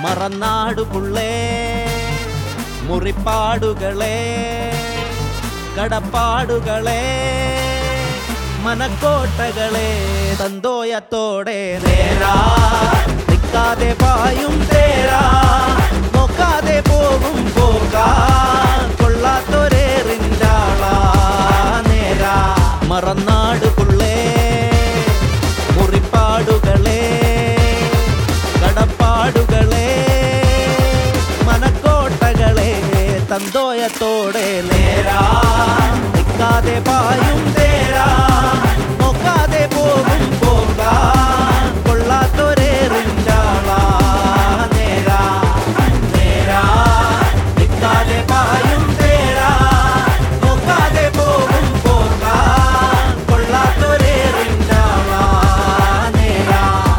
മറന്നാടു പുള്ളേ മുറിപ്പാടുകളെ കടപ്പാടുകളെ മനക്കോട്ടകളെ തന്തോയത്തോടെ നേരാ നിൽക്കാതെ പായും തേരാ നോക്കാതെ പോകും പോകാ കൊള്ളാത്തൊരേറിൻ്റാളാ നേരാ മറന്നാട് പുള്ളേ മുറിപ്പാടുകളെ കടപ്പാടുകളെ മനക്കോട്ടകളെ തന്തോയത്തോടെ നേരാ നിൽക്കാതെ പായും തേരാ നോക്കാതെ പോകും പോകാ കൊള്ളാത്തൊരേറിൻ്റാളാ നേരാ നേരാ നിൽക്കാതെ പായും തേരാ നോക്കാതെ പോകും പോകാ കൊള്ളാത്തൊരേറിൻ്റാളാ നേരാ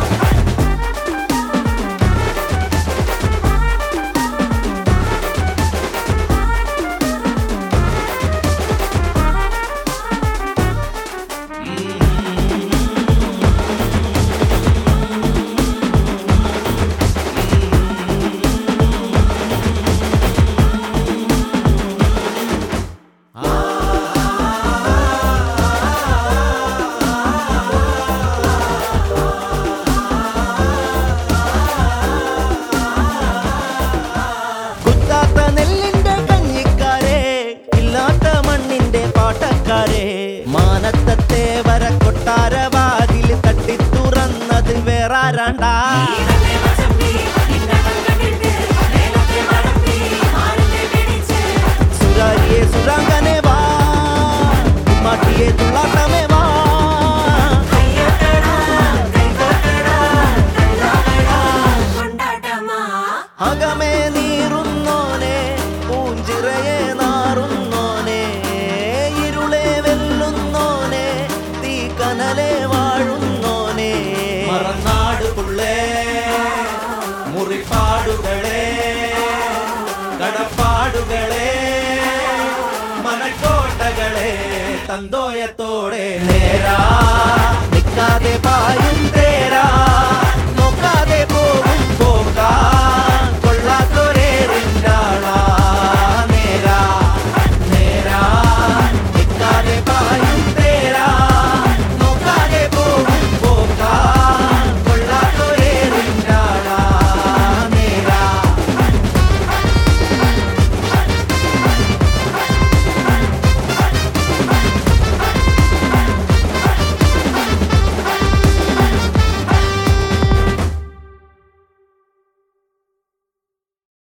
കുത്താത്ത നെല്ലിന്റെ കഞ്ഞിക്കാരെ ഇല്ലാത്ത മണ്ണിന്റെ പാട്ടക്കാരെ മാനത്തത്തെ വര കൊട്ടാരവാതിൽ തട്ടി തുറന്നത് വേറാരാണ്ടാ സുരാരിയെ സുരാങ്കനെ വാ മാട്ടിയെ തുള്ളാട്ടമേ വാ അകമേ നീറുന്നോനെ പൂഞ്ചിറയെ നാറുന്നോനെ ഇരുളെ വെല്ലുന്നോനെ തീ കനലെ വാഴുന്നോനെ മറന്നാട് പുള്ളേ മുറിപ്പാടുകളെ കടപ്പാടുകളെ മനക്കോട്ടകളെ തന്തോയത്തോടെ നേരാ